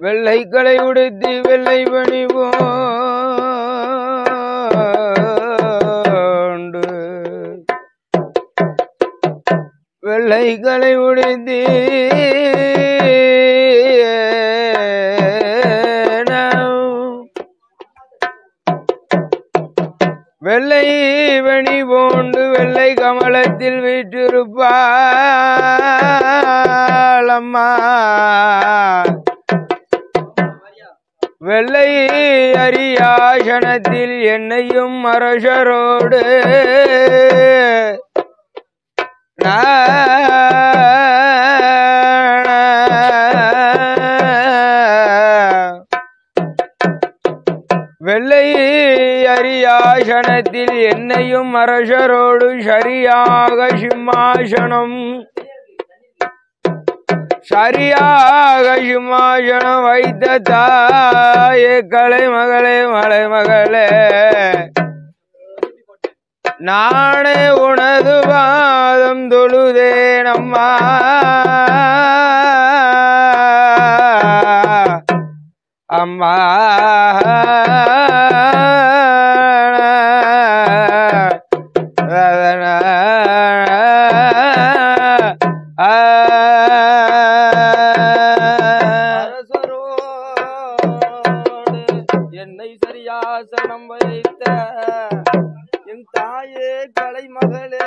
வெள்ளைகளை உடுத்தி வெள்ளை பணிவோண்டு வெள்ளைகளை உடுத்தி வெள்ளை வணி போண்டு வெள்ளை கமலத்தில் வீற்றிருப்பாள் அம்மா வெள்ளை அரியாசனத்தில் என்னையும் அரசரோடு நான் வெள்ளை அரியாசனத்தில் என்னையும் அரசரோடு சரியாக சிம்மாசனம் சரியாக சிம்மாசனம் வைத்த தாயே கலை மகளே மலை மகளே நானே உனது பாதம் தொழுதேன் அம்மா அம்மா என்னை சரியாசனம் வைத்த என் தாயே கலை மகளே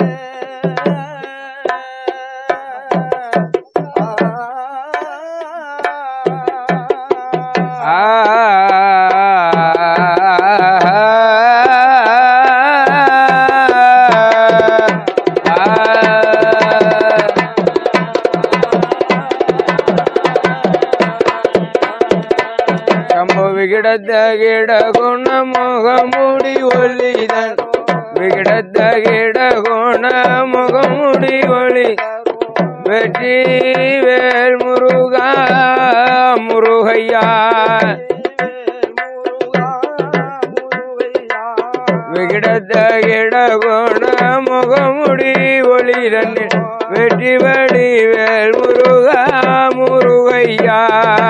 சம்பு விகிடத்த கிட குண முகமுடி ஒளிதன் விகிடத்த கிட குண முகமுடி ஒளி வெற்றி வேல் முருகா முருகையா விகிடத்த கிட குண முகமுடி ஒளி தன்னில் வெற்றி வடி வேல் முருகா முருகையா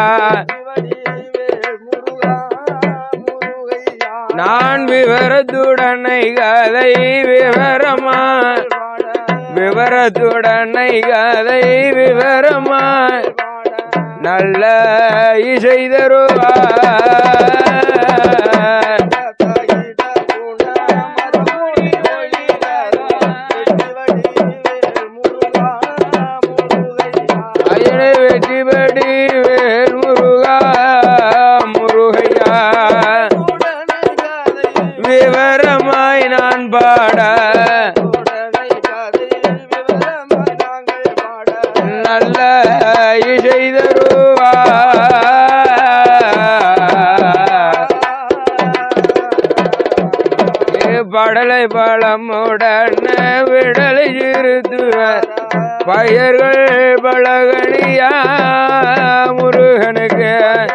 நான் விவரத்துடனை கதை விவரமா விவரத்துடனை கதை விவரமா நல்ல இசை தருவார் அயனை வெற்றிபடி வேல் முருகா முருகையா விவரமாய் நான் பாட நல்ல இசை தருவா படலை பழமுடன் விடலை சிறுத்துவர் பயிர்கள் பழகணியா முருகனுக்கு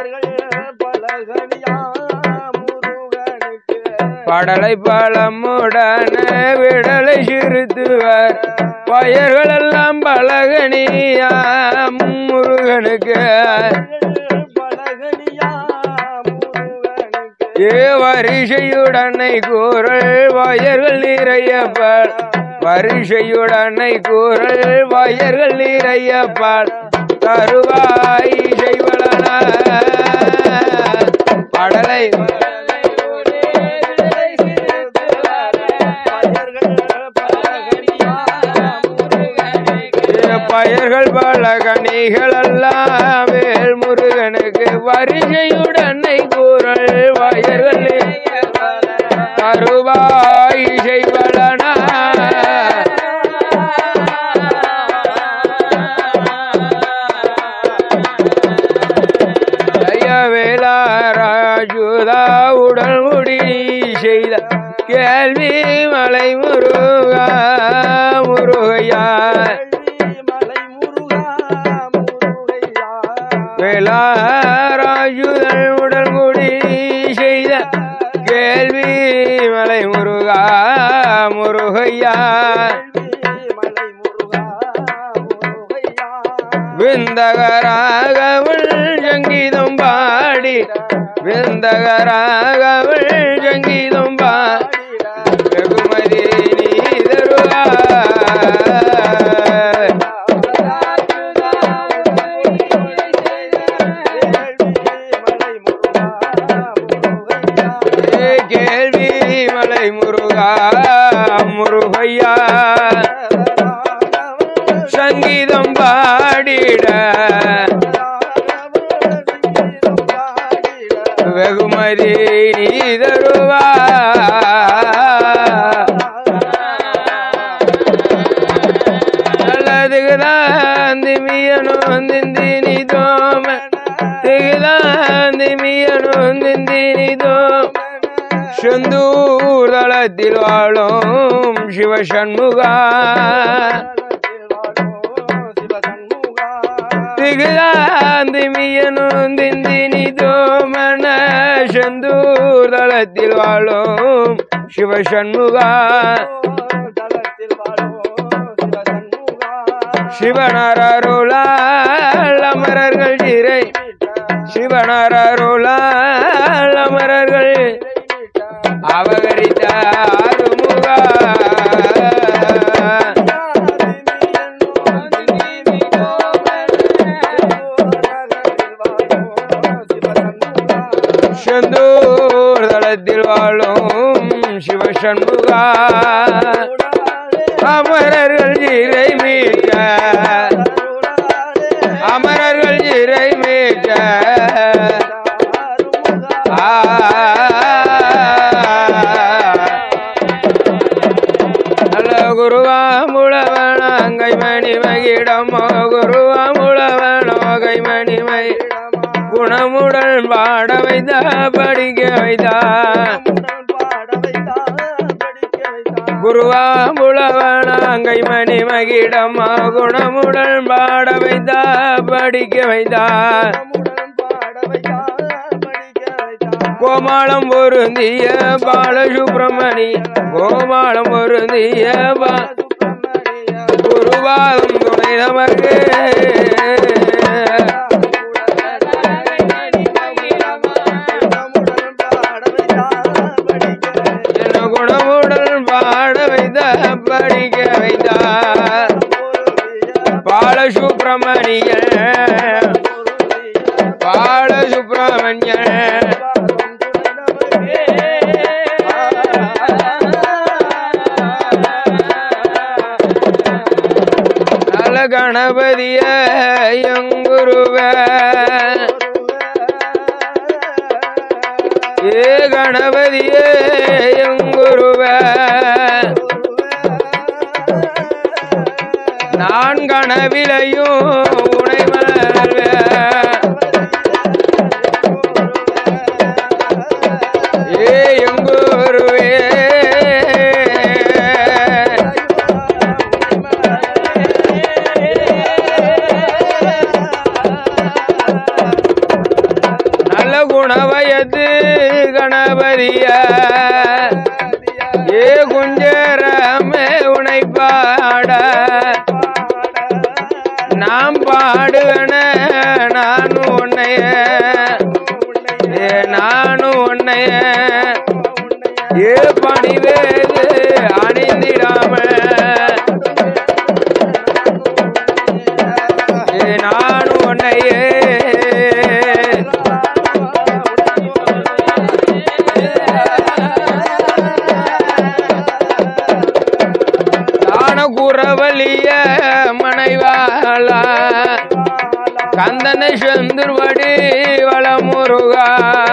படலை பழமுடன் விடலை சிறுத்துவர் பயிர்கள் எல்லாம் பழகணியா முருகனுக்கு ஏ வரிசையுடனை கூறல் வயர்கள் நிறைய பால் வரிசையுடனை கூறல் வயர்கள் நிறைய பால் தருவாய் செய்வலன படலை பயர்கள் பல கனிகள் எல்லாம் வேல் முருகனுக்கு வரிசையுடனை கூறல் வயர்கள் தருவாய் செய்வலனா வேளாராஜுதா உடல் முடி செய்த கேள்வி மலை முருகா முருகையா வேளாராஜுதல் உடல் முடி செய்த கேள்வி மலை முருகா முருகையா விந்தகராகவள் ஜங்கி சங்கீதம் பாடி விந்தகராகவள் சங்கீதம் பாடி வெகுமதி நீ தருவாய் ஏ கேள்வி மலை முருகா முருகையா சங்கீதம் பாடிட வெகுமதி நீ தருவா நல்லதுகுதாந்தி மியனோந்திந்தினி தோம திகுதாந்தி மியனோந்திந்தினி தோம் செந்தூர் தளத்தில் வாழும் சிவசண்முகா திகுதாந்தி மியனோந்திந்தினி தோமன செந்தூர் தளத்தில் வாழும் சிவசண்முகா சிவனருளால் அமரர்கள் சிறை சிவனருளால் அமரர்கள் அவகரித்த அருமுகா செந்தூர் தளத்தில் வாழும் சிவசண்முகா அமரர்கள் சிறை மீட்ட அமரர்கள் சிறை மீட்ட ஆ. நல்ல குருவாமுழவன அங்கை மணி மகிடமோ குருவாமுழவனோ கை மணி மை குணமுடன் பாட வைத்தா படிக்க வைத்தா குருவாமுழவன அங்கை மணி மகிடமோ குணமுடன் பாட வைத்தா படிக்க வைத்தா கோமாளம் பொருந்திய பாலசுப்பிரமணி கோமாளம் பொருந்திய பா குருவாதம் துணை நமக்கு என்ன குணமுடன் பாட வைத்த படிக்க வைத்தார் பாலசுப்பிரமணிய பாலசுப்பிரமணிய நல கணபதிய எங்குருவ ஏ கணபதிய எங்குருவ நான் கனவிலையும் உனை மலர்வே ஏ எங்குருவே நல்ல குணவயத்து கணபதிய ஏ குஞ்சரமே உனை பாட நாம் பாடுவன நானும் உன்னைய ஏ நானும் உன்னைய ஏ பணிவேது அணிந்திடாம ஏ நானும் உன்னையே தான குறவலிய மனைவாளா கந்தன செந்துருவடி வளமுருகா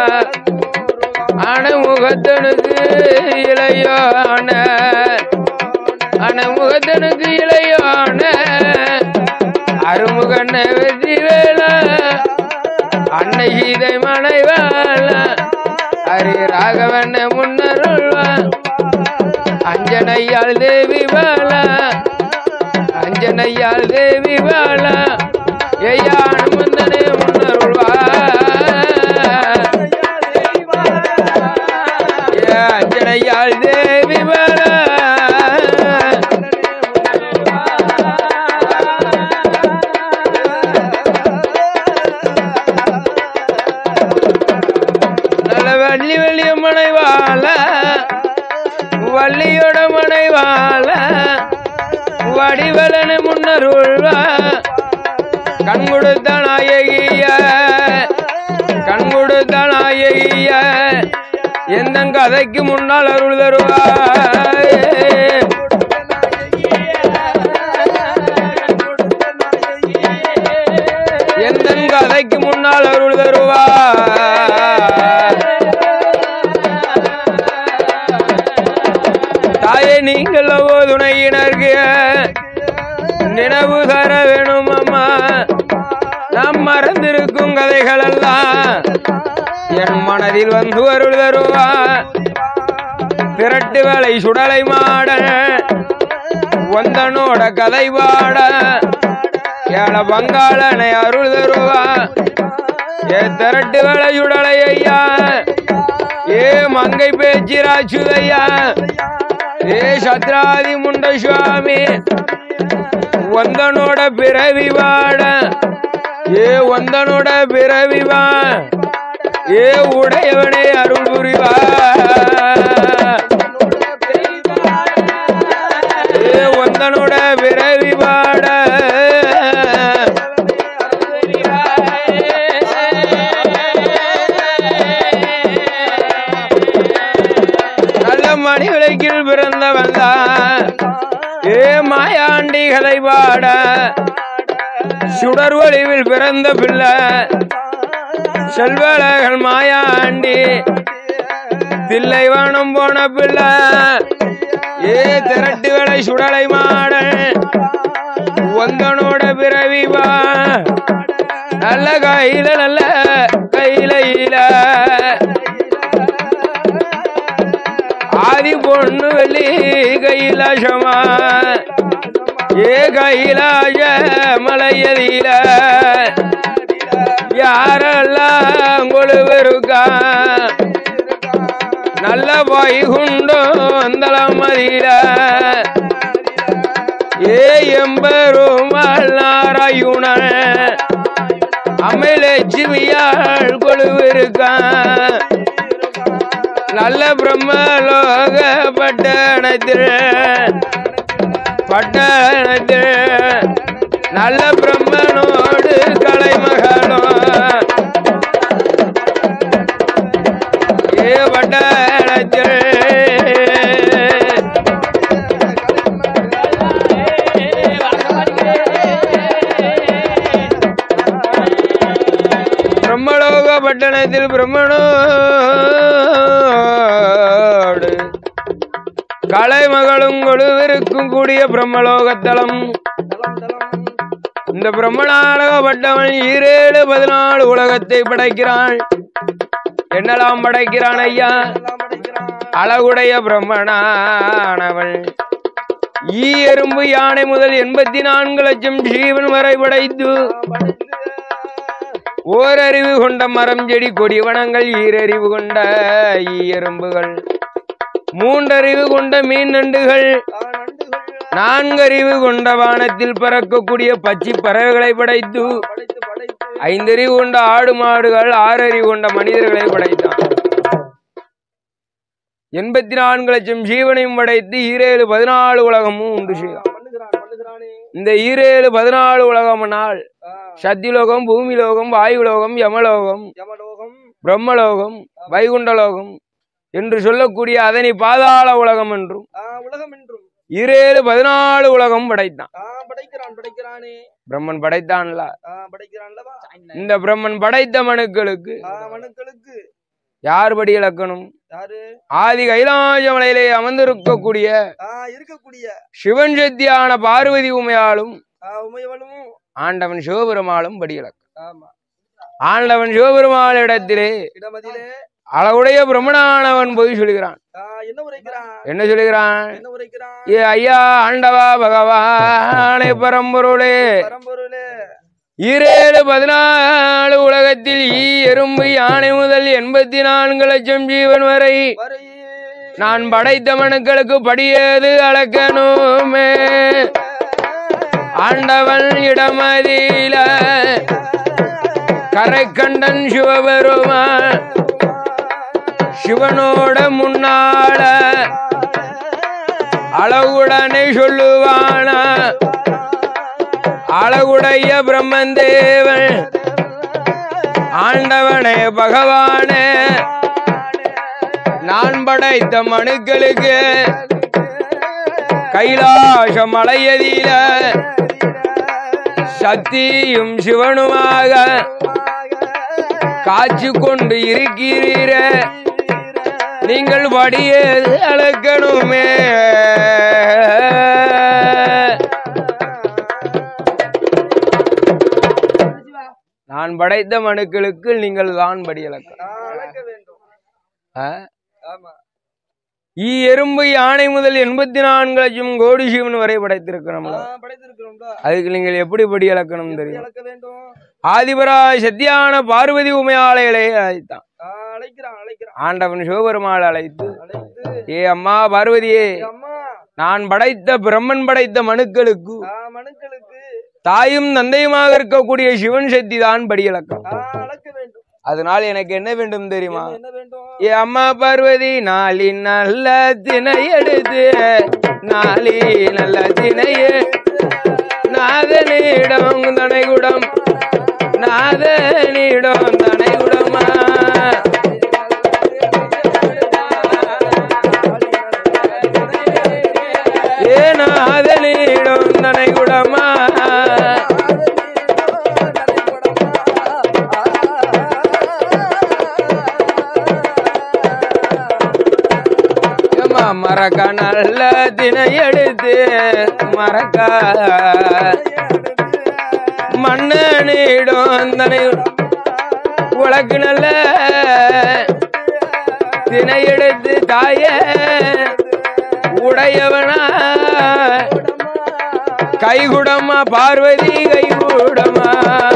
அணுமுகத்தனுக்கு இளையான அணுமுகத்தனுக்கு இளையான அருமுகண்ண வெற்றி வேள அன்னை சீதை மனைவாள ஹரி ராகவண்ண முன்னருள்வான் அஞ்சனையாள் தேவி பாலா அஞ்சனையாள் தேவி பாலா ஐயா அனுமந்தனே முன்னருள்வா ஏ அஞ்சனையாள் தேவி பாலா வள்ளியோட மனைவாள வடிவலனு முன்னருள்வா கண் கொடுத்த நாயகிய கண் கொடுத்த நாயகிய எந்த கதைக்கு முன்னால் அருள் தருவாய் எந்த கதைக்கு முன்னால் அருள் தருவாய் தாயே நீங்கள் துணையினருக்கு நினைவு தர வேணும் அம்மா நாம் மறந்திருக்கும் கதைகள் எல்லாம் என் மனதில் வந்து அருள் தருவா திரட்டு வேலை சுடலை மாட ஒந்தனோட கதை பாட ஏழ பங்காளனை அருள் தருவா ஏ திரட்டு வேலை சுடலை ஐயா ஏ மங்கை பேச்சு ராச்சுதையா ஏ சத்ராதி முண்ட சுவாமி ஒந்தனோட பிறவி வாட ஏ ஒந்தனோட பிறவி வா ஏ உடையவனே அருள் புரிவா ஏ ஒந்தனோட பிறவி வாட நல்ல மணி விளக்கில் பிறந்தவன் தான் ஏ மாயாண்டி கதை பாட சுடர் வடிவில் பிறந்த பிள்ளை செல்வழகன் மாயாண்டி தில்லைவானம் போன பிள்ளை ஏ திரட்டு வேலை சுடலை மாட ஒந்தனோட பிறவி வா நல்ல கையில நல்ல கையில ஆதி பொண்ணு வெள்ளி கைலாசமா ஏ கைலாச மலையதில யாரெல்லாம் கொழுவிருக்கா நல்ல வைகுண்டோ அந்தளம் மதியில ஏ எம்பெருமாள் நாராயுண அமிலட்சுமியாள் கொழுவிருக்கான் நல்ல பிரம்மலோக பட்டணத்தில் பட்டணத்தில் நல்ல பிரம்மனோடு கலைமகனோ ஏ பட்டணத்தில் பிரம்மலோக பட்டணத்தில் பிரம்மனோடு கலைமகளும் கொழுவிருக்கும் கூடிய பிரம்மலோகத்தலம் இந்த பிரம்மனாலகப்பட்டவன் ஈரேழு பதினாலு உலகத்தை படைக்கிறான் என்னெல்லாம் படைக்கிறான் ஐயா அழகுடைய பிரம்மனானவன் ஈ எறும்பு யானை முதல் எண்பத்தி நான்கு லட்சம் ஜீவன் வரை படைத்து ஓரறிவு கொண்ட மரம் செடி கொடி வனங்கள் ஈரறிவு கொண்ட ஈ எறும்புகள் மூன்றறிவு கொண்ட மீன் நண்டுகள் நான்கறிவு கொண்ட வானத்தில் பறக்கக்கூடிய பச்சி பறவைகளை படைத்து ஐந்தறிவு கொண்ட ஆடு மாடுகள் ஆறறிவு கொண்ட மனிதர்களை படைத்தான் எண்பத்தி நான்கு லட்சம் ஜீவனையும் படைத்து ஈரேழு பதினாலு உலகமும் உண்டு செய்தான் இந்த ஈரேழு பதினாலு உலகம்னால் சத்தியலோகம் பூமிலோகம் வாயுலோகம் யமலோகம் யமலோகம் பிரம்மலோகம் வைகுண்டலோகம் என்று சொல்லக்கூடிய அதனை பாதாள உலகம் என்றும் ஆ, உலகம் என்றும் ஈரேழு பதினாலு உலகம் படைத்தான் ஆ, படைக்கிறான் படைக்கிறானே பிரம்மன் படைத்தான்ல ஆ, படைக்கிறான்லவா இந்த பிரம்மன் படைத்த மனுக்களுக்கு ஆ, மனுக்களுக்கு யார் படி இலக்கணும் யாரு ஆதி கைலாச மலையிலே அமர்ந்திருக்கக்கூடிய ஆ, இருக்கக்கூடிய சிவன் சக்தியான பார்வதி உமையாலும் ஆ, உமையவளும் ஆண்டவன் சிவபெருமாளும் படி இலக்கம் ஆமா ஆண்டவன் சிவபெருமாள் இடத்திலே இடமதிலே அளவுடைய பிரம்மனானவன் போய் சொல்கிறான் ஆ, என்ன உரைக்கிறான் என்ன சொல்கிறான் என்ன உரைக்கிறான் ஏ ஐயா ஆண்டவா பகவானே பரம்பொருளே பரம்பொருளே ஈரேழு பதினாலு உலகத்தில் ஈ எறும்பு யானை முதல் எண்பத்தி நான்கு லட்சம் ஜீவன் வரை வரை நான் படைத்த மனுக்களுக்கு படியேது அளக்கணுமே ஆண்டவன் இடமதியில கரைக்கண்டன் சிவபெருமான் சிவனோட முன்னால அழகுடனே சொல்லுவான அழகுடைய பிரம்மந்தேவன் ஆண்டவனே பகவானே நான் படைத்த மனுக்களுக்கு கைலாச மலையதில சக்தியும் சிவனுமாக காட்சி கொண்டு இருக்கிறீர நீங்கள் படியது அளக்கணுமே நான் படைத்த மனுக்களுக்கு நீங்கள் தான் படி அளக்க அளக்க வேண்டும் ஆ? ஆமா ஈ எறும்பு யானை முதல் எண்பத்தி நான்கு லட்சம் கோடி சிவன் வரை படைத்திருக்கிறோம்ல ஆ, படைத்திருக்கிறோம்டா அதுக்கு நீங்கள் எப்படி படி அளக்கணும் தெரியும் அளக்க வேண்டும் ஆதிபராய் சத்தியான பார்வதி உமையாளைகளை அழைத்தான் ஆ, அழைக்கிறான் அழைக்கிறான் ஆண்டவன் சிவபெருமாள் அழைத்து அழைத்து ஏ அம்மா பார்வதியே அம்மா நான் படைத்த பிரம்மன் படைத்த மனுக்களுக்கு ஆ, மனுக்களுக்கு தாயும் தந்தையுமாக இருக்கக்கூடிய சிவன் சக்தி தான் படி அளக்கம் ஆ, அளக்க வேண்டும் அதனால் எனக்கு என்ன வேண்டும் தெரியுமா என்ன வேண்டும் ஏ அம்மா பார்வதி நாளி நல்ல தினை எடுத்து நாளி நல்ல தினையே நாதனிடம் தனைகுடம் நாதனிடம் தனைகுடமா ஏ நாதனிடம் தனைகுடமா ஏம்மா மறக்க நல்ல தினை எடுத்து மறக்க மன்னனிடம் தனை உனக்கு நல்ல தினை எடுத்து தாய உடையவனா கைகுடமா பார்வதி கைகுடமா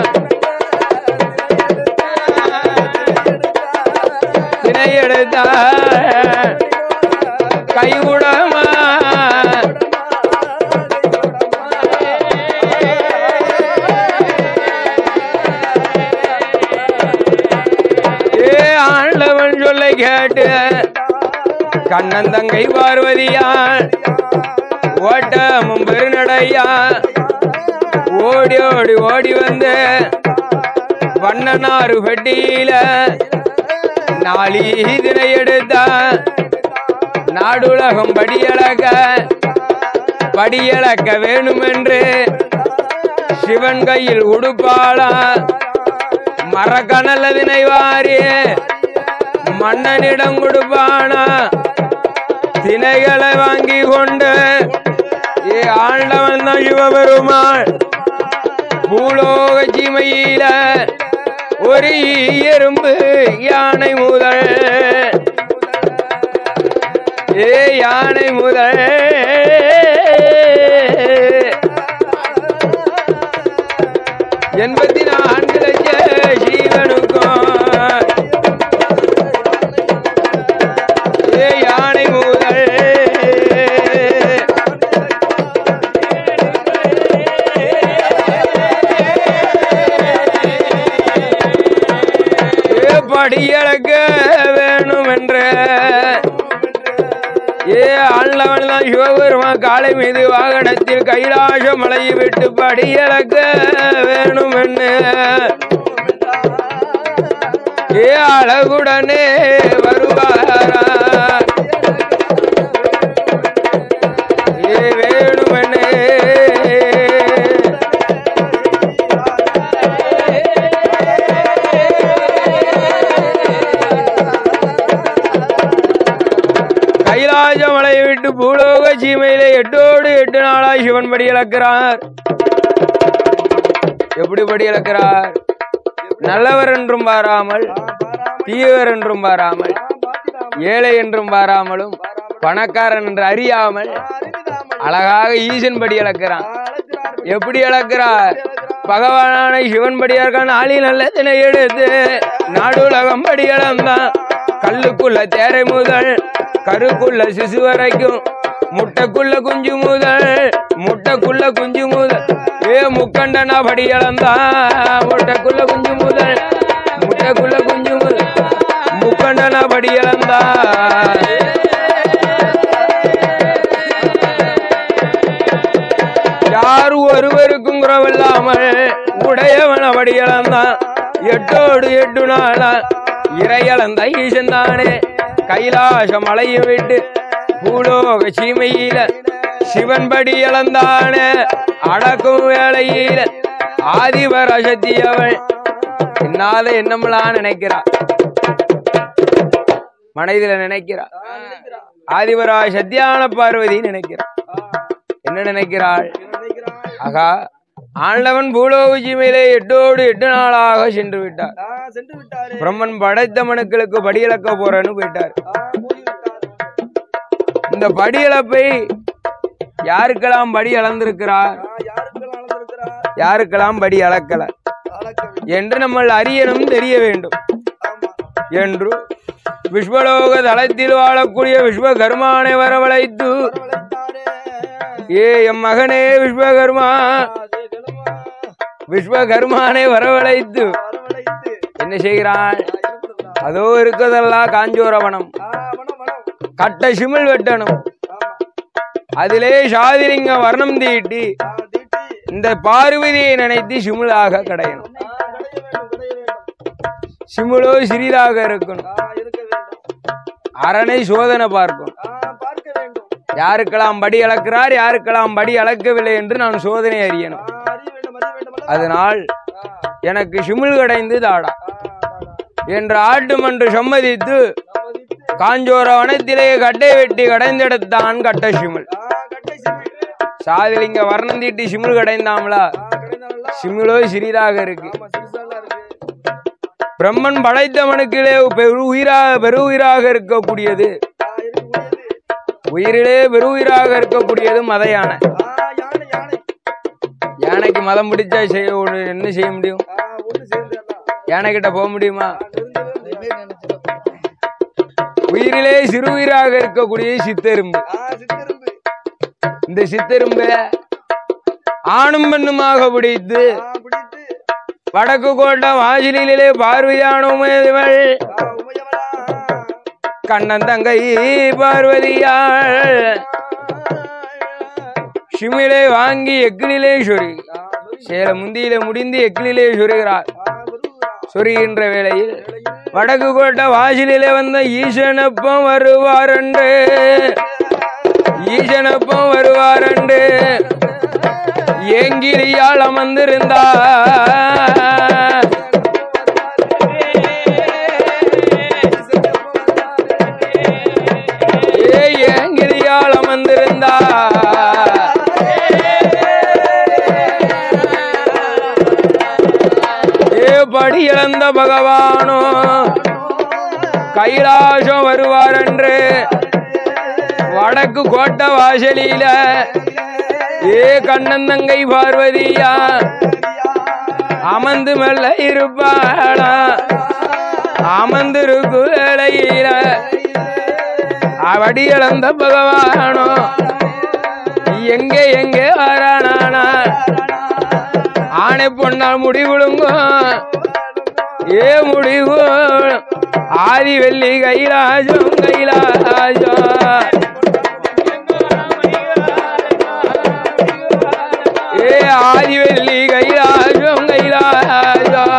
தினை எடுத்தா கைகுடமா ஏ ஆண்டவன் சொல்லை கேட்டு கண்ணன் தங்கை பார்வதியான் ஓட்டமும் பெருநடையா ஓடி ஓடி ஓடி வந்து வண்ணனாறு பெட்டியில நாளி இதனை எடுத்த நாடுலகம் படியளக்க படியளக்க வேணுமென்று சிவன் கையில் உடுப்பாளா மரக்கணல்லதினை வாரி மன்னனிடம் கொடுப்பானா திணைகளை வாங்கி கொண்டு ஏ ஆண்டவன் தான் சிவபெருமாள் பூலோக சீமையில ஒரு எறும்பு யானை முதல் ஏ யானை முதல் எண்பத்தி நான்கு லட்ச ஜீவனுக்கும் ஏ யானை முதல் ஏ படியளக்க வேணும் என்ற ஏ ஆண்டவன் தான் சிவபெருமான் காலை மீது வாகனத்தில் கைலாச மலையை விட்டு படியளக்க வேணும் என்ன ஏ அழகுடனே வருவாரா ஏ வேணுமென்னே கைலாச மலையை விட்டு பூலோக சீமையிலே எட்டோடு எட்டு நாளாய் சிவன் படி இழக்கிறார் எப்படி படி இழக்கிறார் நல்லவர் என்றும் பாராமல் தீயவர் என்றும் பாராமல் ஏழை என்றும் பாராமலும் பணக்காரன் என்று அறியாமல் அழகாக ஈசன் படி இழக்கிறான் எப்படி இழக்கிறார் பகவானான சிவன் படியார்கான் ஆளி நல்ல தினை எடுத்து நாடுலகம் படி இழந்தான் கல்லுக்குள்ள தேரை முதல் கருக்குள்ள சிசு வரைக்கும் முட்டைக்குள்ள குஞ்சு முதல் முட்டைக்குள்ள குஞ்சு முதல் ஏ முக்கண்டனா படி இழந்தான் முட்டைக்குள்ள குஞ்சு முதல் முட்டைக்குள்ள குஞ்சு முதல் முக்கண்டனா படி இழந்தான் கொள்ளாமல் உடையவன படியளந்தான் எட்டோடு எட்டு நாளா இறையளந்த ஈசன் தானே கைலாச மலையும் விட்டு பூலோக சீமையில சிவன் படி இழந்தானே அடக்கும் வேளையில ஆதிவர சக்தி அவள் என்னால என்னமெல்லாம் நினைக்கிறா மனதில நினைக்கிறா ஆ, நினைக்கிறான் ஆதிவரா சத்தியான பார்வதி நினைக்கிறாள் என்ன நினைக்கிறாள் நினைக்கிறான் ஆகா ஆண்டவன் பூலோகஜி மேலே எட்டோடு எட்டு நாளாக சென்று விட்டார் ஆ, சென்று விட்டாரு பிரம்மன் படைத்த மனுக்களுக்கு படியிழக்க போறேன்னு போயிட்டார் ஆ, போய் விட்டாரு இந்த படியிழப்பை யாருக்கெல்லாம் படி அளந்திருக்கிறார் ஆ, யாருக்கெல்லாம் அளந்திருக்கிறார் யாருக்கெல்லாம் படி அளக்கல அளக்கவில்லை என்று நம்ம அறியணும் தெரிய வேண்டும் ஆமா என்று விஸ்வலோக தளத்தில் வாழக்கூடிய விஸ்வகர்மானை வரவழைத்து வரவழைத்தாரே ஏ எம் மகனே விஸ்வகர்மா ஆ, சேகலமா விஸ்வகர்மானை வரவழைத்து வரவழைத்து என்ன செய்கிறான் ஆ, இருக்கிறதா? அதோ இருக்கதெல்லாம் காஞ்சோரவனம் ஆ, வனம் வனம் கட்ட சிமிழ் வெட்டணும் ஆமா அதிலே சாதிலிங்க வர்ணம் தீட்டி ஆ, தீட்டி இந்த பார்வதியை நினைத்து சிமிழாக கடையணும் ஆ, கடைய வேண்டும் கடைய வேண்டும் சிமிழோ சிறிதாக இருக்கணும் ஆ, இருக்க வேண்டும் அரணை சோதனை பார்க்கும் ஆ, பார்க்க வேண்டும் யாருக்கெல்லாம் படி அளக்கிறார் யாருக்கெல்லாம் படி அளக்கவில்லை என்று நான் சோதனை ஆ, அறியணும் அறிய வேண்டும் அறிய வேண்டும் அல்லவா? அதனால் ஆ, எனக்கு சிமிழ் கடைந்து தாடா ஆ, தாடா. என்று ஆட்டுமன்று சம்மதித்து சம்மதித்து, காஞ்சோர வனத்திலே கட்டை வெட்டி கடைந்தெடுத்தான் கட்ட சிமிழ் ஆ, கட்டை சிமிழ். சாதிலிங்க வர்ணம் தீட்டி சிமிழ் கடைந்தாமலா ஆ, கடைந்தானல்ல? சிமிழோ சிறிதாக இருக்கு ஆமா, சிறுசாலாம் இருக்கு. பிரம்மன் படைத்தவனுக்கிலே பெரு உயிரா பெரு உயிராக இருக்கக்கூடியது ஆ, இருக்கக்கூடியது. உயிரிலே பெரு உயிராக இருக்கக்கூடியது மத யானை ஆ, யானை, யானை. யானைக்கு மதம் பிடிச்சா செய்ய ஒண்ணு என்ன செய்ய முடியும் ஆ, ஒண்ணு சேர்ந்தேன்னா. யானை கிட்ட போக முடியுமா ஆ, நெருங்கவே முடியாது. உயிரிலே சிறு உயிராக இருக்கக்கூடிய சித்தெரும்பு ஆ, சித்தெரும்பு. இந்த சித்தெரும்பு ஆணும் பெண்ணுமாக பிடித்து ஆ, பிடித்து, வடக்கு கோட்டை வாசலிலே பார்வையான உமையவள் ஆ, உமையவளா. கண்ணன் தங்கை பார்வதியாள் சிமிழை வாங்கி எக்கிலே சொறி ஆ, சொரி. சேல முந்தியில முடிந்து எக்கிலே சொருகிறார் ஆ, வருகிறா. சொரிகின்ற வேளையில் வேளையில் வடக்கு கோட்டை வாசலிலே வந்த ஈசனப்பம் வருவாரன்று ஈசனப்பம் வருவாரன்று ஏங்கிரியால் அமர்ந்திருந்தார் ஏ ஏங்கிரியால் அமர்ந்திருந்தார் ஏ படி இழந்த பகவானோ கைலாசம் வருவாரன்று வடக்கு கோட்டை வாசலில ஏ கண்ணந்தங்கை பார்வதியா அமர்ந்து மெல்ல இருப்பாளா அமர்ந்திருக்கு வேளையில அவடி இழந்த பகவானோ எங்கே எங்கே வரானா ஆணை பொண்ணால் முடிவிடுங்க ஏ முடிவு ஆதி வெள்ளி கைலாசம் கைலாசம் ஏ ஆதி வெள்ளி கைலாசம் கைலாசம்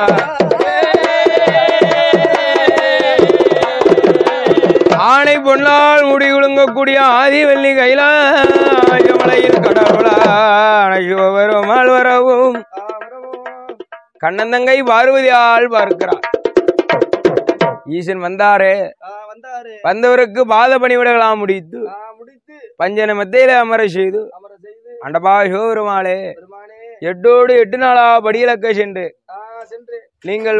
ஆணை பொன்னால் முடி விழுங்கக்கூடிய ஆதி வெள்ளி கைலாசமலையில் கடவுளான சிவபெருமாள் வரவும் ஆ, வரவும். கண்ணந்தங்கை பார்வதியால் பார்க்கிறார் ஈசன் வந்தாரே ஆ, வந்தாரு வந்தவருக்கு பாத பணிவிடலாம் முடித்து ஆ, முடித்து பஞ்சன மத்தியில அமர செய்து அமர செய்து அண்டபா சிவபெருமாளே பெருமானே எட்டோடு எட்டு நாளா படியிலக்க சென்று ஆ, சென்று நீங்கள்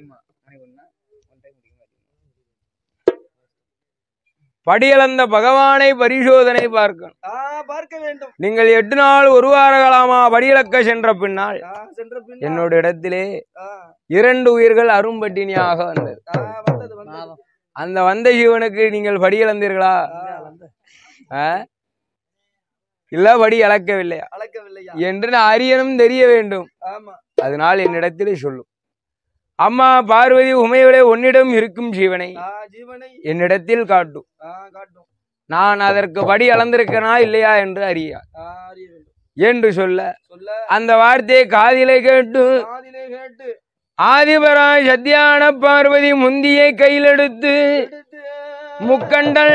படியளந்த பகவானை பரிசோதனை பார்க்கணும் ஆ, பார்க்க வேண்டும் நீங்கள் எட்டு நாள் ஒரு வார காலமா படியிலக்க சென்ற பின்னால் ஆ, சென்ற பின் என்னோட இடத்திலே ஆ, இரண்டு உயிர்கள் அரும்பட்டினியாக வந்தது ஆ, வந்தது வந்தது அந்த வந்த சிவனுக்கு நீங்கள் படி இழந்தீர்களா ஆ? இல்ல படி அளக்கவில்லையா அளக்கவில்லையா என்று நான் அறியணும் தெரிய வேண்டும் ஆமா அதனால் என்னிடத்திலே சொல்லும் அம்மா பார்வதி உமையவளே உன்னிடம் இருக்கும் ஜீவனை ஆ, ஜீவனை என்னிடத்தில் காட்டும் ஆ, காட்டும் நான் அதற்கு படி அளந்திருக்கனா இல்லையா என்று அறிய ஆ, அறிய வேண்டும் என்று சொல்ல சொல்ல அந்த வார்த்தையை காதிலே கேட்டு காதிலே கேட்டு ஆதிபராய் சத்தியான பார்வதி முந்தியை கையில் எடுத்து எடுத்து முக்கண்டல்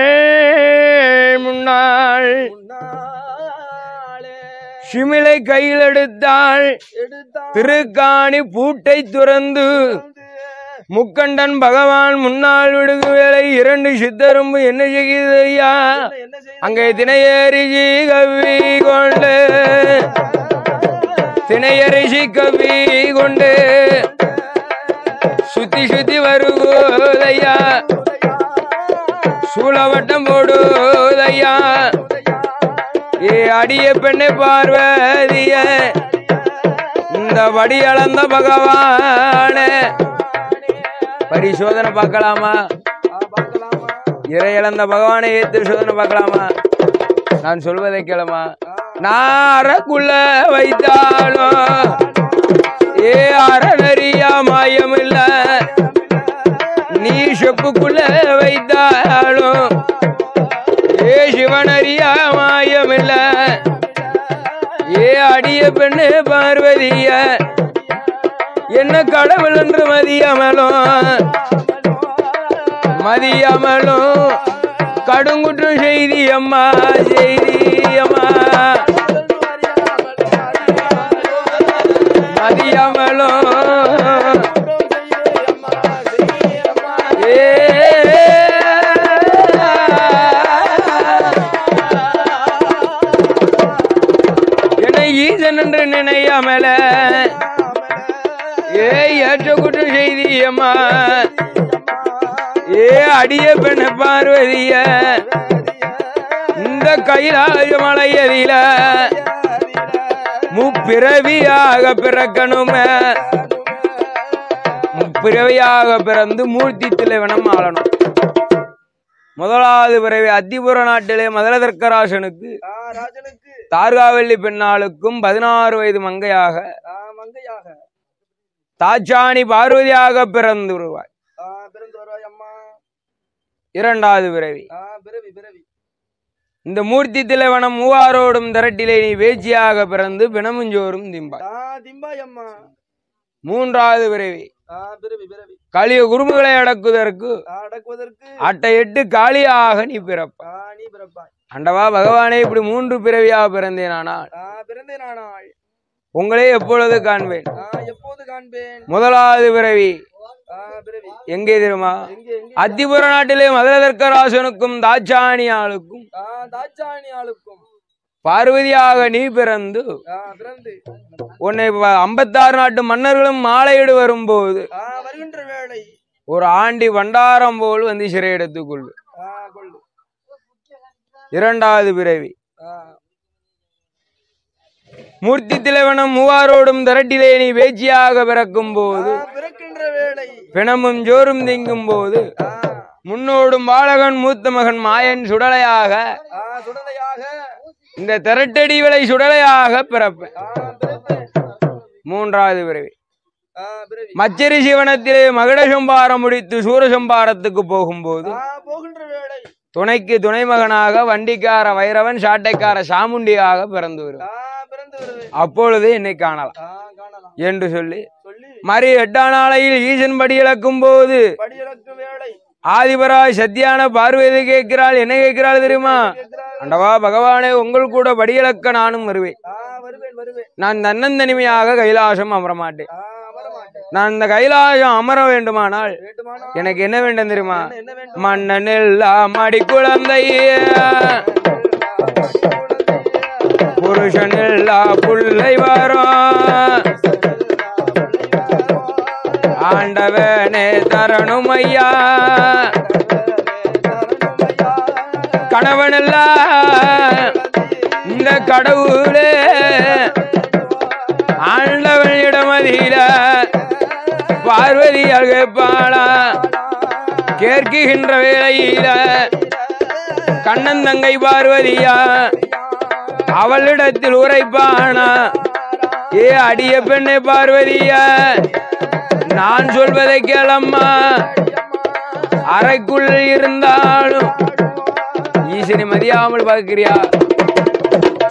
முன்னாள் முன்னாலே சிமிலை கையில் எடுத்தாள் எடுத்தான் திருக்காணி பூட்டை துறந்து முக்கண்டன் பகவான் முன்னால் விடுகு வேலை இரண்டு சித்தரும்பு என்ன செய்கிறது ஐயா என்ன செய்ய அங்கே திணையேறி கவி கொண்டு திணையரிசி கவி கொண்டு சுத்தி சுத்தி வருவோதையா சூழவட்டம் போடுதையா ஏ அடிய பெண்ணை பார்வதிய இந்த வடி அளந்த பகவானே பரிசோதனை பார்க்கலாமா பார்க்கலாமா இறை இழந்த பகவானை ஏத்து சோதனை பார்க்கலாமா நான் சொல்வதை கேளமா நான் அறக்குள்ள வைத்தாலும் ஏ அறநறியா மாயம் இல்ல நீ செப்புக்குள்ள வைத்தாலும் ஏ சிவனறியா மாயம் இல்ல ஏ அடிய பெண்ணு பார்வதிய என்ன கடவுள் என்று மதியமலும் மதியமலும் கடுங்குற்றம் செய்தி அம்மா செய்தி அம்மா மதியமலும் ஏ என்னை ஈசன் என்று நினையாமல ஏ ஏற்ற குற்றம் செய்தி அம்மா ஏ அடிய பெண்ண பார்வதிய இந்த கைலாய மலையதில முப்பிறவியாக பிறக்கணுமே முப்பிறவியாக பிறந்து மூர்த்தி திலைவனம் ஆளணும் முதலாவது பிறவி அத்திபுர நாட்டிலே மதுரதர்க்கராசனுக்கு ஆ, ராஜனுக்கு தார்காவல்லி பெண்ணாளுக்கும் பதினாறு வயது மங்கையாக ஆ, மங்கையாக தாச்சாணி பார்வதியாக பிறந்து வருவாய் ஆ, பிறந்து வருவாய் அம்மா இரண்டாவது பிறவி ஆ, பிறவி பிறவி இந்த மூர்த்தி திலவனம் மூவாரோடும் திரட்டிலே நீ வேச்சியாக பிறந்து பிணமுஞ்சோறும் திம்பாய் ஆ, திம்பாய் அம்மா மூன்றாவது பிறவி ஆ, பிறவி பிறவி காளிய குறும்புகளை அடக்குவதற்கு ஆ, அடக்குவதற்கு அட்டை எட்டு காளியாக நீ பிறப்ப ஆ, நீ பிறப்பாய் அண்டவா பகவானே இப்படி மூன்று பிறவியாக பிறந்தேனானால் ஆ, பிறந்தேன் ஆனாள் உங்களே எப்பொழுது காண்பேன் ஆ, எப்போது காண்பேன் முதலாவது பிறவி ஆ, பிறவி எங்கே தெரியுமா எங்கே எங்கே அத்திபுர நாட்டிலே மதுரதர்க்கராசனுக்கும் தாச்சாணியாளுக்கும் ஆ, தாட்சாயணி ஆளுக்கும் பார்வதியாக நீ பிறந்து ஆ, பிறந்து உன்னை வ- ஐம்பத்தாறு நாட்டு மன்னர்களும் மாலையிடு வரும்போது ஆ, வருகின்ற வேளை ஒரு ஆண்டி வண்டாரம் போல் வந்து சிறையெடுத்துக் கொள்ளு ஆ, கொள்ளு இரண்டாவது பிறவி ஆ, மூர்த்தி திலவனம் மூவாரோடும் திரட்டிலே நீ வேச்சியாக பிறக்கும் போது ஆ, பிறக்கின்ற வேளை பிணமும் ஜோறும் திங்கும் போது ஆ, முன்னோடும் பாலகன் மூத்த மகன் மாயன் சுடலையாக ஆ, சுடலையாக இந்த திரட்டடி விலை சுடலையாக பிறப்பேன் ஆ, பிறப்பேன் மூன்றாவது பிறவி ஆ, பிறவி மச்சரி சிவனத்திலே மகட சம்பாரம் முடித்து சூரசம்பாரத்துக்கு போகும்போது ஆ, போகின்ற வேளை துணைக்கு துணை மகனாக வண்டிக்கார வைரவன் சாட்டைக்கார சாமுண்டியாக பிறந்து வரும் ஆ, பிறந்து வருவேன் அப்பொழுது என்னை காணலாம் ஆ, காணலாம் என்று சொல்லி சொல்லி மறி எட்டாம் நாளையில் ஈசன் படி இழக்கும் போது படியிறக்கு வேளை ஆதிபராய் சத்தியான பார்வதி கேட்கிறாள் என்ன கேட்கிறாள் தெரியுமா கேட்கிறார். அண்டவா பகவானே உங்கள் கூட படியிழக்க நானும் வருவேன் ஆ, வருவேன் வருவேன் நான் தன்னந்தனிமையாக கைலாசம் அமர மாட்டேன் ஆ, அமரமாட்டேன் நான் இந்த கைலாசம் அமர வேண்டுமானால் வேண்டுமானா எனக்கு என்ன வேண்டும் தெரியுமா என்ன- என்ன வேண்டும் மன்னன் எல்லாம் மடி குழந்தையே புருஷன் எல்லா புள்ளை வரும் ஆண்டவனே தரணும் ஐயா கணவனெல்லாம் இந்த கடவுளே ஆண்டவன் இடமதியில பார்வதியால் கேட்பாளா கேட்கின்ற வேளையில கண்ணன் தங்கை பார்வதியா அவளிடத்தில் உரைப்பானா ஏ அடிய பெண்ணே பார்வதியா நான் சொல்வதை கேளம்மா அறைக்குள் இருந்தாலும் ஈசனை மதியாமல் பார்க்கிறியா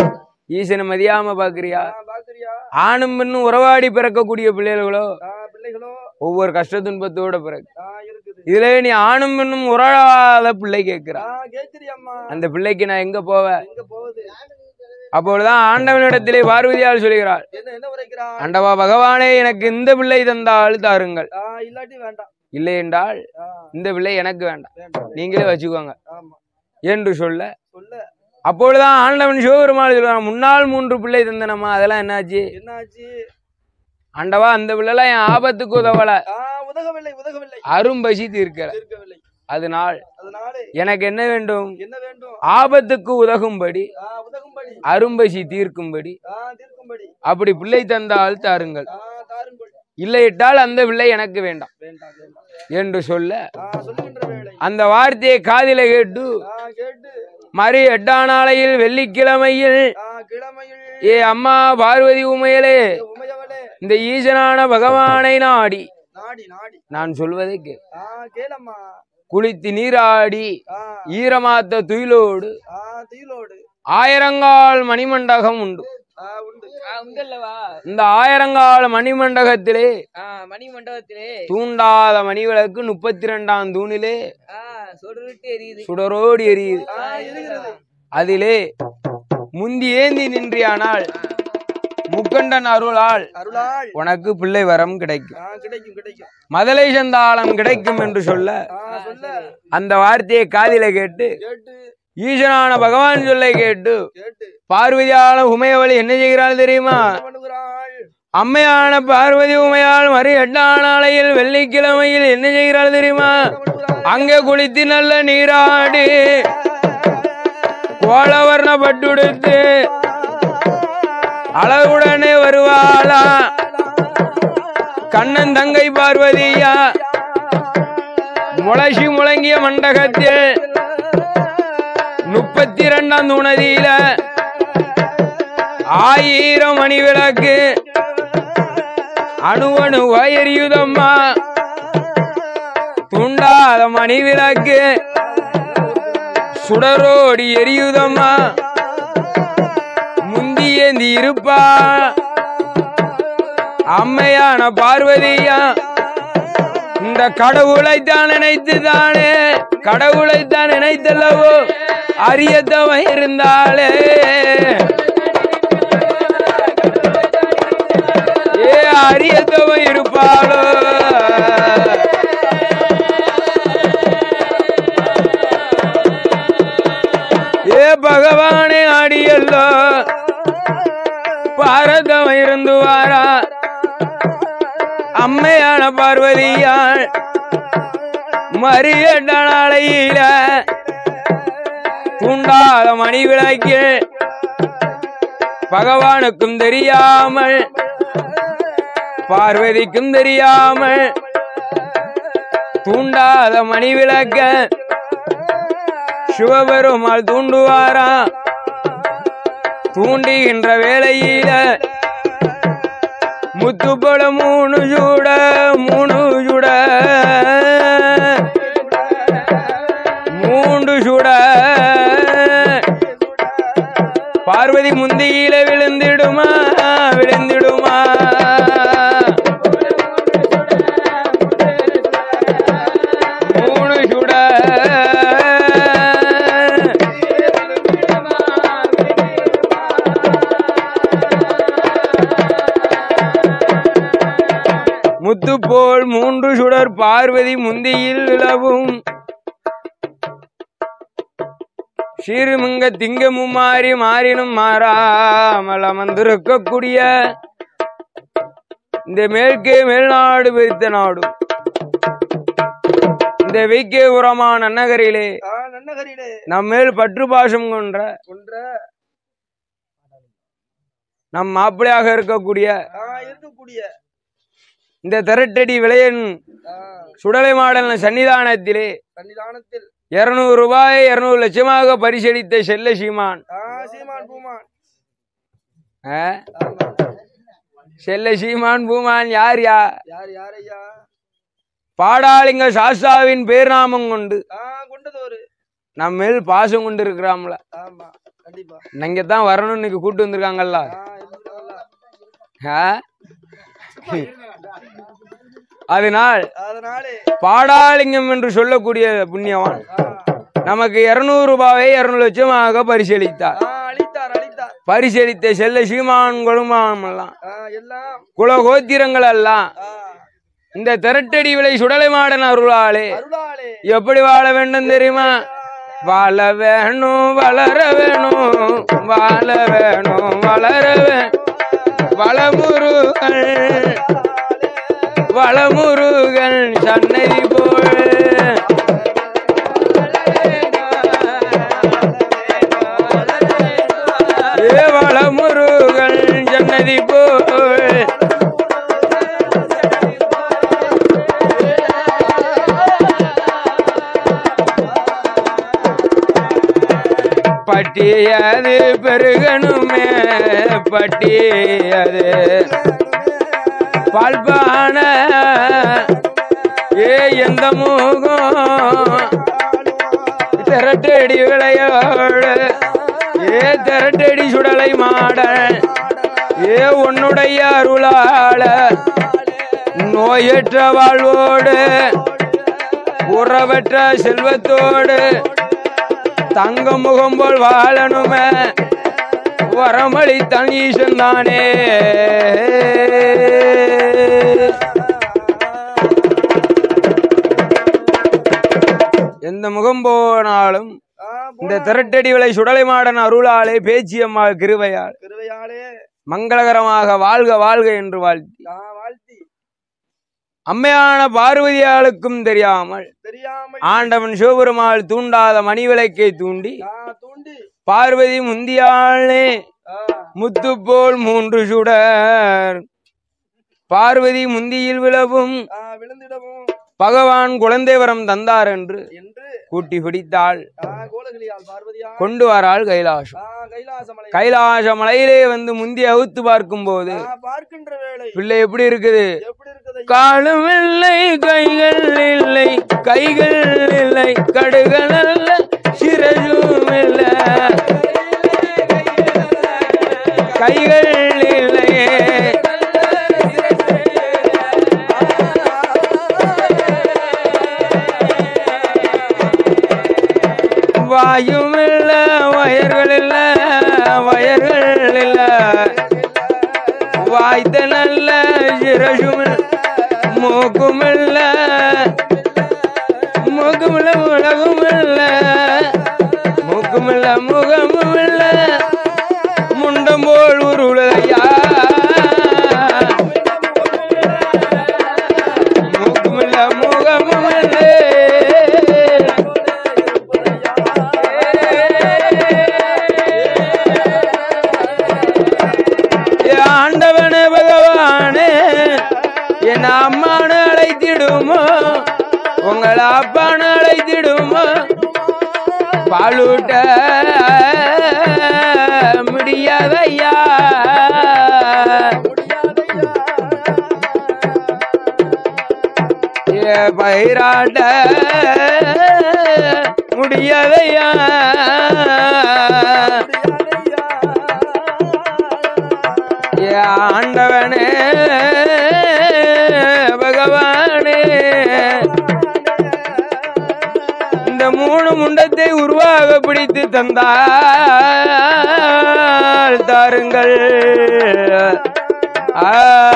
ஈசனை மதியாம பாக்குறியா ஆ, பாக்குறியா ஆணும் பெண்ணும் உறவாடி பிறக்கக்கூடிய பிள்ளைகளோ ஆ, பிள்ளைகளோ ஒவ்வொரு கஷ்ட துன்பத்தோட பிறகு ஆ, இருக்குது இதுல நீ ஆணும் பெண்ணும் உறவாத பிள்ளை கேட்கிறா ஆ, கேக்குறியம்மா அந்த பிள்ளைக்கு நான் எங்க போவேன் எங்க போகுது அப்பொழுதுதான் ஆண்டவனிடத்திலே பார்வதியால் சொல்கிறாள் என்ன என்ன உரைக்கிறான் ஆண்டவா பகவானே எனக்கு இந்த பிள்ளை தந்தால் தாருங்கள் ஆ, இல்லாட்டி வேண்டாம் இல்லை என்றால் ஆ, இந்த பிள்ளை எனக்கு வேண்டாம் வேண்டாம் நீங்களே வச்சுக்கோங்க ஆமா என்று சொல்ல சொல்ல அப்பொழுதுதான் ஆண்டவன் சிவபெருமாள் சொல்லுவான் முன்னால் மூன்று பிள்ளை தந்தனமா அதெல்லாம் என்னாச்சு என்னாச்சு ஆண்டவா அந்த பிள்ளைலாம் என் ஆபத்துக்கு உதவல ஆ, உதகவில்லை உதகவில்லை அரும்பசி தீர்க்கல இருக்கவில்லை அதனால் அதனாலே எனக்கு என்ன வேண்டும் என்ன வேண்டும் ஆபத்துக்கு உதகும்படி ஆ, உதகும்படி அரும்பசி தீர்க்கும்படி ஆ, தீர்க்கும்படி அப்படி பிள்ளை தந்தால் தாருங்கள் ஆ, தாருங்கள் இல்லையிட்டால் அந்த பிள்ளை எனக்கு வேண்டாம் வேண்டாம் வேண்டாம் என்று சொல்ல ஆ, சொல்லுகின்ற வேளை அந்த வார்த்தையை காதில கேட்டு ஆ, கேட்டு மறி எட்டானாளையில் வெள்ளிக்கிழமையில் ஆ, கிழமையில் ஏ அம்மா பார்வதி உமையலே உமையவளே இந்த ஈசனான பகவானை நாடி நாடி நாடி நான் சொல்வதை கே ஆ கேளம்மா குளித்து நீராடி ஆ ஈரமாத்த துயிலோடு ஆ தீலோடு ஆயிரங்கால் மணிமண்டகம் உண்டு ஆ உண்டு உண்டல்லவா இந்த ஆயிரங்கால் மணிமண்டகத்திலே மணி மண்டபத்திலே தூண்டாத மணிவிளக்கு முப்பத்தி ரெண்டாம் தூணிலே ஆ சுடருட்டு எரியுது சுடரோடி எரியுது ஆ இருக்கிறது அதிலே முந்தி ஏந்தி நின்றியானால் முக்கண்டன் அருளால் அருளாள் உனக்கு பிள்ளை வரம் கிடைக்கும் ஆ கிடைக்கும் கிடைக்கும் மதலை சந்தாளம் கிடைக்கும் என்று சொல்ல ஆ சொல்ல அந்த வார்த்தையை காதில கேட்டு கேட்டு ஈசனான பகவான் சொல்லை கேட்டு கேட்டு பார்வதியான உமையவளி என்ன செய்கிறாள் தெரியுமா என்ன பண்ணுகிறாள் அம்மையான பார்வதி உமையால் மறு எட்டாம் நாளையில் வெள்ளிக்கிழமையில் என்ன செய்கிறாள் தெரியுமா என்ன பண்ணுகிறாள் அங்கே குளித்து நல்ல நீராடி கோலவர்ண பட்டுடுத்து அழகுடனே வருவாளா கண்ணன் தங்கை பார்வதியா முளசி முழங்கிய மண்டகத்தில் முப்பத்தி ரெண்டாம் துணதியில ஆயிரம் மணி விளக்கு அணு அணு எரியுதம்மா துண்டாத மணி விளக்கு சுடரோடி எரியுதம்மா முந்தி ஏந்தி இருப்பா அம்மையான பார்வதியா இந்த கடவுளைத்தான் நினைத்து தானே கடவுளைத்தான் நினைத்தல்லவோ அரியத்தவன் இருந்தாளே ஏ அரியத்தவன் இருப்பாளோ ஏ பகவானே அடியல்லோ பாரதம் இருந்து வாரா அம்மையான பார்வதியாள் மரியட்ட நாளையில தூண்டாத மணி விளக்கு பகவானுக்கும் தெரியாமல் பார்வதிக்கும் தெரியாமல் தூண்டாத மணி விளக்க சிவபெருமாள் தூண்டுவாரா தூண்டுகின்ற வேளையில முத்து போல மூணு சூட மூணு சுட மூன்று சுட பார்வதி முந்தியில விழுந்திடுமா விழுந்திடுமா மூணு சுட முத்து போல் மூன்று சுடர் பார்வதி முந்தியில் விழவும் சீருமிங்க திங்கமும் மாறி மாறினும் மாறாமல் அமர்ந்திருக்கக்கூடிய இந்த மேற்கே மேல்நாடு பிரித்த நாடு இந்த வைக்கே உரமான நன்னகரிலே ஆ நன்னகரிலே நம் மேல் பற்று பாசம் கொன்ற கொன்ற நம் மாப்பிளையாக இருக்கக்கூடிய ஆ இருக்கக்கூடிய இந்த திரட்டடி விளையன் ஆ சுடலை மாடல் சன்னிதானத்திலே சன்னிதானத்தில் இருநூறு ரூபாய் இருநூறு லட்சமாக பரிசளித்த செல்ல சீமான் ஆ சீமான் பூமான் ஆ? ஆமா. செல்ல சீமான் பூமான் யார் யா யார் யாரையா பாடாளிங்க சாஸ்தாவின் பேர்நாமம் கொண்டு ஆ கொண்டது ஒரு நம்ம மேல் பாசம் கொண்டு இருக்கிறாம்ல ஆமா கண்டிப்பா நீங்க தான் வரணும்னு இன்னைக்கு கூட்டு வந்திருக்காங்கல்ல ஆ, இருந்துட்டாங்கல்ல. ஆ? அதனால் அதனாலே பாடாலிங்கம் என்று சொல்லக்கூடிய புண்ணியவான் ஆ, நமக்கு இருநூறு ரூபாயை இருநூறு லட்சமாக பரிசீலித்தார் ஆ, அழித்தார் அழித்தார் பரிசீலித்த செல்ல சீமான் கொழுமான் எல்லாம் ஆ, எல்லாம் குலகோத்திரங்கள் எல்லாம் ஆ, இந்த திரட்டடி விலை சுடலை மாடன் அருளாளே அருளாளே எப்படி வாழ வேண்டும் தெரியுமா வாழ வேணும் வளர வேணும் வாழ வேணும் வளர வேணும் வளமுருகன் வளமுருகன் சன்னதி போல் ஏ வளமுருகன் சன்னதி போல் பட்டியது பெருகணுமே பட்டியது பால்பான ஏ எந்த மூகம் திரட்டடி விளையோடு ஏ திரட்டடி சுடலை மாட ஏ உன்னுடைய அருளாள நோயற்ற வாழ்வோடு உறவற்ற செல்வத்தோடு தங்க முகம் போல் வாழணுமே வரமளி தனீசன் தானே எந்த முகம் போனாலும் ஆ, இந்த திரட்டடி விலை சுடலை மாடன் அருளாலே பேச்சியம்மா கிருபையால் திருவையாளே மங்களகரமாக வாழ்க வாழ்க என்று வாழ்த்தி நான் வாழ்த்தி அம்மையான பார்வதியாளுக்கும் தெரியாமல் தெரியாமல் ஆண்டவன் சிவபெருமாள் தூண்டாத மணிவிளக்கை தூண்டி நான் தூண்டி பார்வதி முந்தியாளே ஆ, முத்து போல் மூன்று சுடர் பார்வதி முந்தியில் விழவும் ஆ, விழுந்திடவும் பகவான் குழந்தை வரம் தந்தார் என்று என்று கூட்டி பிடித்தாள் ஆ, கோலகிரியால் பார்வதியா கொண்டு வராள் கைலாசம் ஆ, கைலாசமலை கைலாச மலையிலே வந்து முந்தி அவுத்து பார்க்கும்போது ஆ, பார்க்கின்ற வேளை பிள்ளை எப்படி இருக்குது எப்படி இருக்குது ஐயா? காலும் இல்லை கைகள் இல்லை கைகள் இல்லை கடுகள் அல்ல சிறகும் இல்லை கைகள் இல்லை வாயும் இல்ல வயர்கள் இல்ல வயர்கள் இல்ல வாய்த்த நல்ல சிரசும் இல்ல, மூக்கும் இல்ல மூக்கும் இல்ல உலகும் இல்ல மூக்கும் இல்ல முகமும் இல்ல முண்டம் போல் உருளையா மூக்கும் இல்ல முகமும் இல்ல ஏ ஆண்டவனே பகவானே என் அம்மான அழைத்திடுமோ உங்களை அப்பான அழைத்திடுமோ பாலூட்ட முடியாதையா ஏ பயிராட்ட முடியாதையா ஏ ஆண்டவனே பகவானே இந்த மூணு முண்டத்தை உருவாக பிடித்து தந்தால் தாருங்கள் ஆ.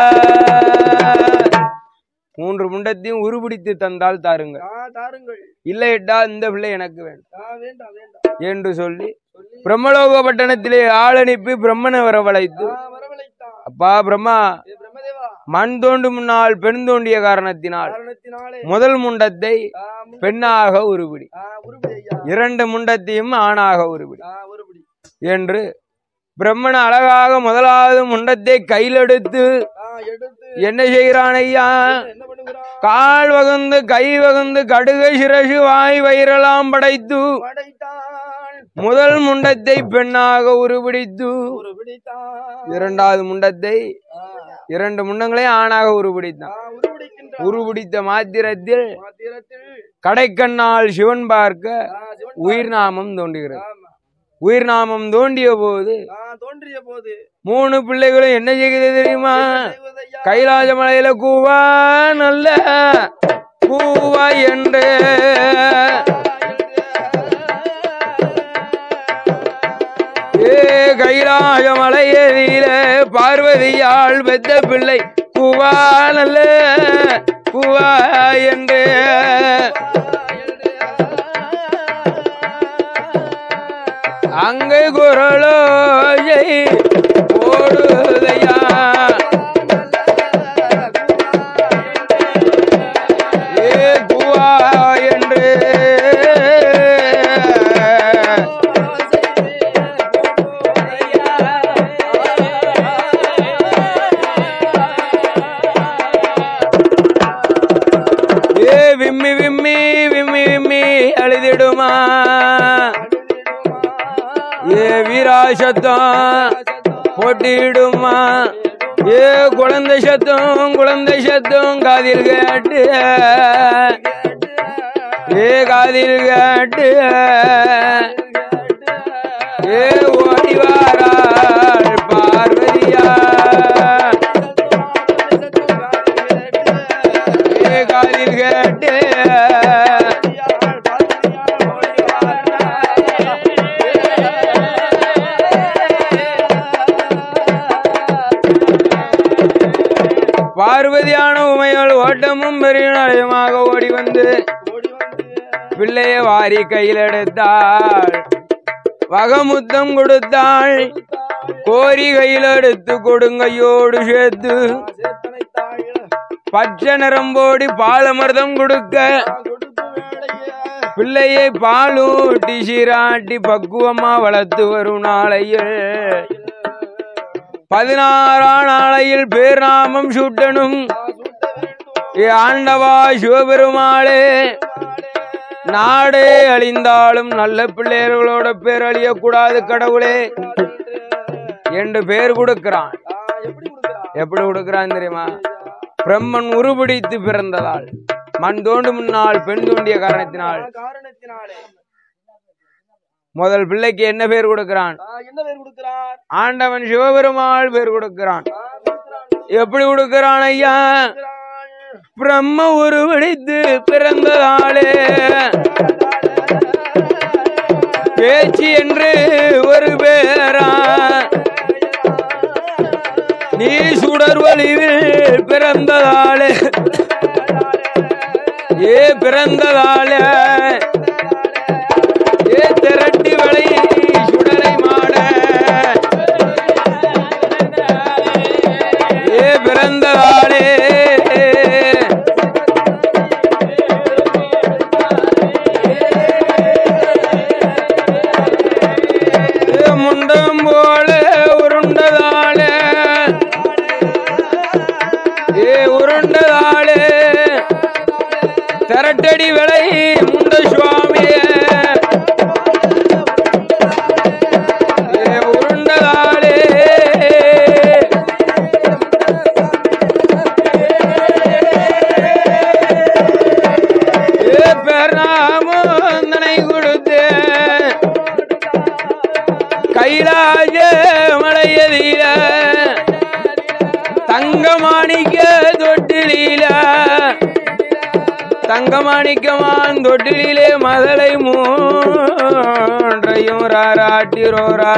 மூன்று முண்டத்தையும் உருபிடித்து தந்தால் தாருங்கள் ஆ, தாருங்கள் இல்லையிட்டா இந்த பிள்ளை எனக்கு வேண்டும் ஆ, வேண்டாம் வேண்டாம் என்று சொல்லி பிரம்மலோக பட்டணத்திலே ஆள் அனுப்பி பிரம்மனை வரவழைத்து ஆ, வரவழைத்தான் அப்பா பிரம்மா ஏ பிரம்மதேவா மண் தோண்டும் முன்னால் பெண் தோண்டிய காரணத்தினால் காரணத்தினாலே முதல் முண்டத்தை ஆ, முன்- பெண்ணாக உருபிடி ஆ, உருப்படி ஐயா இரண்டு முண்டத்தையும் ஆணாக உருபிடி ஆ, உருப்படி என்று பிரம்மன் அழகாக முதலாவது முண்டத்தை கையிலெடுத்து ஆ, எடுத்து என்ன செய்கிறான் ஐயா என்ன பண்ணுகிறான் கால் வகுந்து கை வகுந்து கடுகை சிரசு வாய் வயிறெல்லாம் படைத்து படைத்தான் முதல் முண்டத்தை பெண்ணாக உருபிடித்து உருப்பிடித்தான் இரண்டாவது முண்டத்தை ஆ, இரண்டு முண்டங்களையும் ஆணாக உருபிடித்தான் ஆ, உருப்பிடிக்கின்றான் உருபிடித்த மாத்திரத்தில் மாத்திரத்தில் கடைக்கண்ணால் சிவன் பார்க்க ஆ, சிவன் உயிர் நாமம் தோன்றுகிறது ஆமா உயிர் நாமம் தோண்டிய போது நான் தோன்றிய போது மூணு பிள்ளைகளும் என்ன செய்யுது தெரியுமா செய்வதையா? கைலாச மலையில கூவா நல்ல கூவா என்று ஏ கைலாய மலையதில பார்வதியாள் பெத்த பிள்ளை கூவா நல்ல கூவா என்று அங்கே குரலோயை ஓடுதையா ஏ குவா என்று ஏ விம்மி விம்மி விம்மி விம்மி அழுதிடுமா ஏ வீரா சத்தம் போட்டிடுமா ஏ குழந்தை சத்தம் குழந்தை சத்தம் காதில் கேட்டு ஏ காதில் கேட்டு ஏ ஓடி வாராள் பார்வதியா ஏ காதில் கேட்டு பார்வதியான உமையாள் ஓட்டமும் பெரிய நடையமாக ஓடி வந்து பிள்ளைய வாரி கையில் எடுத்தாள் வகமுத்தம் கொடுத்தாள் கோரி கையில் எடுத்து கொடுங்கையோடு சேர்த்து பச்சை நிறம்போடி பாலமிர்தம் கொடுக்க பிள்ளையை பாலூட்டி சீராட்டி பக்குவமா வளர்த்து வரும் நாளையில் பதினாறாம் நாளையில் பேர்நாமம் சூட்டணும் ஏ ஆண்டவா சிவபெருமாளே நாடே அழிந்தாலும் நல்ல பிள்ளைகளோட பேர் அழியக்கூடாது கடவுளே என்று பேர் கொடுக்கிறான் எப்படி கொடுக்குறா எப்படி கொடுக்கிறான் தெரியுமா பிரம்மன் உருபிடித்து பிறந்ததால் மண் தோண்டும் முன்னால் பெண் தோண்டிய காரணத்தினால் காரணத்தினாலே முதல் பிள்ளைக்கு என்ன பேர் கொடுக்கிறான் ஆ, என்ன பேர் கொடுக்கிறார் ஆண்டவன் சிவபெருமாள் பேர் கொடுக்கிறான் ஆ, கொடுக்கிறான். எப்படி கொடுக்கிறான் ஐயா கொடுக்கிறான். பிரம்ம உருவடித்து பிறந்ததாலே பேச்சு என்று ஒரு பேரா நீ சுடர் வழிவில் பிறந்ததாலே ஏ பிறந்ததாலே ஏ திரட்டி வழி சுடரை மாட ஏ பிறந்ததாலே ஏ முண்டம் போல உருண்டதாலே ஏ உருண்டதாலே திரட்டடி விலை முண்ட சுவாமியே ஏ உருண்டதாலே ஏ பெருநாமந்தனை கொடுத்து கைலாஜ மலையதில தங்கமாணிக்க தொட்டிலீல தங்கமாணிக்கமான் தொட்டிலே மதலை மூன்றையும் ராராட்டி ரோரா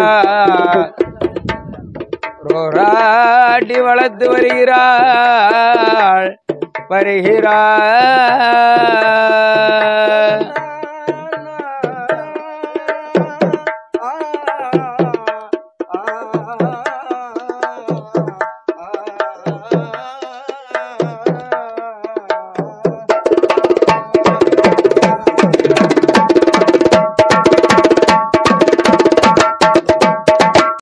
ரோராட்டி வளர்த்து வருகிறாள் வருகிறாள்